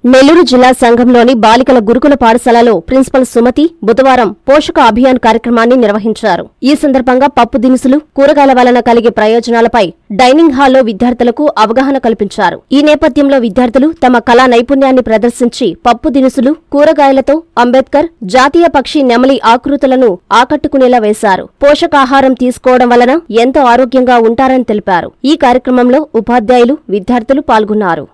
నెల్లూరు జిల్లా సంఘంలోని బాలికల గురుకుల పాఠశాలలో ప్రిన్సిపల్ సుమతి బుధవారం పోషక అభియాన్ కార్యక్రమాన్ని నిర్వహించారు ఈ సందర్భంగా పప్పు దినుసులు కూరగాయల వలన కలిగే ప్రయోజనాలపై డైనింగ్ హాల్లో విద్యార్థులకు అవగాహన కల్పించారు ఈ నేపథ్యంలో విద్యార్థులు తమ కళా నైపుణ్యాన్ని ప్రదర్శించి పప్పు దినుసులు కూరగాయలతో అంబేద్కర్ జాతీయ పక్షి నెమలి ఆకృతులను ఆకట్టుకునేలా వేశారు పోషకాహారం తీసుకోవడం వలన ఎంతో ఆరోగ్యంగా ఉంటారని తెలిపారు ఈ కార్యక్రమంలో ఉపాధ్యాయులు విద్యార్థులు పాల్గొన్నారు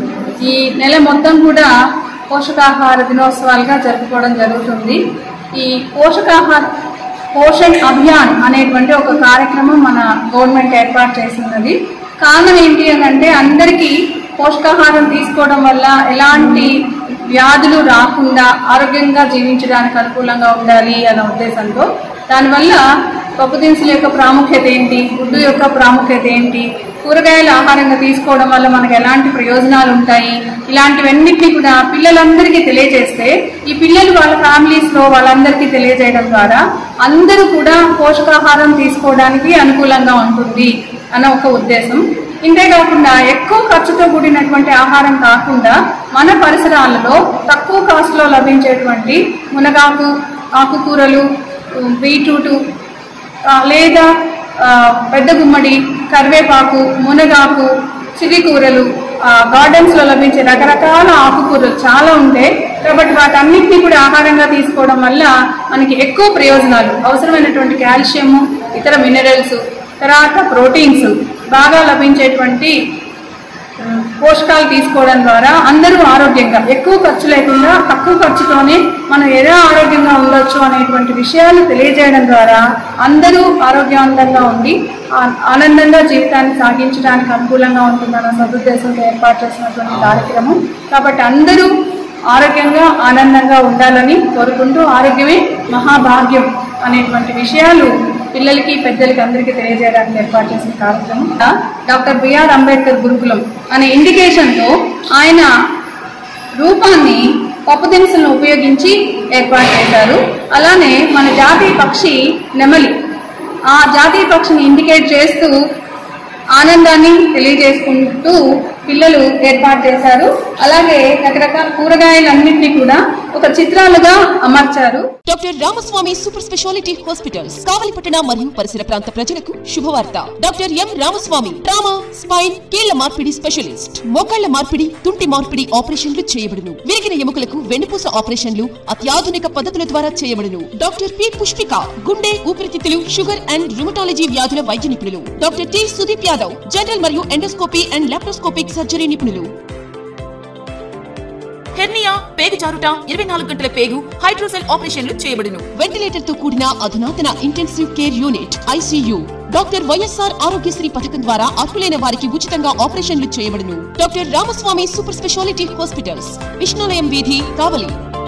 ఈ నెల మొత్తం కూడా పోషకాహార దినోత్సవాలుగా జరుపుకోవడం జరుగుతుంది ఈ పోషకాహార పోషణ్ అభియాన్ అనేటువంటి ఒక కార్యక్రమం మన గవర్నమెంట్ ఏర్పాటు చేసినది కారణం ఏంటి అని అంటే అందరికీ పోషకాహారం తీసుకోవడం వల్ల ఎలాంటి వ్యాధులు రాకుండా ఆరోగ్యంగా జీవించడానికి అనుకూలంగా ఉండాలి అన్న ఉద్దేశంతో దానివల్ల పప్పు దినుసుల యొక్క ప్రాముఖ్యత ఏంటి గుడ్డు యొక్క ప్రాముఖ్యత ఏంటి కూరగాయలు ఆహారంగా తీసుకోవడం వల్ల మనకు ఎలాంటి ప్రయోజనాలు ఉంటాయి ఇలాంటివన్నిటినీ కూడా పిల్లలందరికీ తెలియజేస్తే ఈ పిల్లలు వాళ్ళ ఫ్యామిలీస్ లో వాళ్ళందరికీ తెలియజేయడం ద్వారా అందరూ కూడా పోషకాహారం తీసుకోవడానికి అనుకూలంగా ఉంటుంది అన్న ఒక ఉద్దేశం ఇంతేకాకుండా ఎక్కువ ఖర్చుతో కూడినటువంటి ఆహారం కాకుండా మన పరిసరాలలో తక్కువ కాస్ట్ లో లభించేటువంటి మునగాకు ఆకుకూరలు బీట్రూటు ఆ, లేదా ఆ, పెద్ద గుమ్మడి కరివేపాకు మునగాకు చిరికూరలు గార్డెన్స్ లో లభించే రకరకాల ఆకుకూరలు చాలా ఉంటాయి కాబట్టి వాటన్నిటిని కూడా ఆహారంగా తీసుకోవడం వల్ల మనకి ఎక్కువ ప్రయోజనాలు అవసరమైనటువంటి కాల్షియము ఇతర మినరల్స్ తర్వాత ప్రోటీన్స్ బాగా లభించేటువంటి ఉమ్, పోషకాలు తీసుకోవడం ద్వారా అందరూ ఆరోగ్యంగా ఎక్కువ ఖర్చు లేకుండా తక్కువ ఖర్చుతోనే మనం ఎలా ఆరోగ్యంగా ఉండొచ్చు అనేటువంటి విషయాలు తెలియజేయడం ద్వారా అందరూ ఆరోగ్యవంతంగా ఉండి ఆ- ఆనందంగా జీవితాన్ని సాగించడానికి అనుకూలంగా ఉంటుందన్న సదుద్దేశంతో ఏర్పాటు చేసినటువంటి కార్యక్రమం కాబట్టి అందరూ ఆరోగ్యంగా ఆనందంగా ఉండాలని కోరుకుంటూ ఆరోగ్యమే మహాభాగ్యం అనేటువంటి విషయాలు పిల్లలకి పెద్దలకి అందరికీ తెలియజేయడానికి ఏర్పాటు చేసిన కార్యక్రమం డాక్టర్ బిఆర్ అంబేద్కర్ గురుకులం అనే ఇండికేషన్తో ఆయన రూపాన్ని పప్పు దినుసులను ఉపయోగించి ఏర్పాటు చేశారు అలానే మన జాతీయ పక్షి నెమలి ఆ జాతీయ పక్షిని ఇండికేట్ చేస్తూ ఆనందాన్ని తెలియజేసుకుంటూ పిల్లలు ఏర్పాటు చేశారు అలాగే రకరకాల కూరగాయలన్నింటినీ కూడా ఒక చిత్రాలుగా అమర్చారు doctor Ramaswamy super speciality hospitals కావలిపట్టణ మరియు పరిసర ప్రాంత ప్రజలకు శుభవార్త doctor M Ramaswamy trauma spine కీళ్ల మార్పిడి స్పెషలిస్ట్ మోకాళ్ల మార్పిడి తుంటి మార్పిడి ఆపరేషన్లు చేయబడును విరిగిన ఎముకలకు వెన్నుపూస ఆపరేషన్లు అత్యాధునిక పద్ధతుల ద్వారా చేయబడును డాక్టర్ పి పుష్పిక గుండె ఊపిరితిత్తులు షుగర్ అండ్ రుమటాలజీ వ్యాధుల వైద్య నిపుణులు doctor T Sudeep Yadav general మరియు ఎండోస్కోపీ అండ్ లాప్రోస్కోపిక్ సర్జరీ నిపుణులు హెర్నియా పేగు జారుట ఇరవై నాలుగు గంటల పేగు హైడ్రోసెల్ ఆపరేషన్లు చేయబడును వెంటిలేటర్ తో కూడిన అధునాతన intensive care unit ICU doctor YSR Aarogyasri పథకం ద్వారా అర్హులైన వారికి ఉచితంగా ఆపరేషన్లు చేయబడును doctor Ramaswamy super speciality hospitals Vishnulayam వీధి కావలి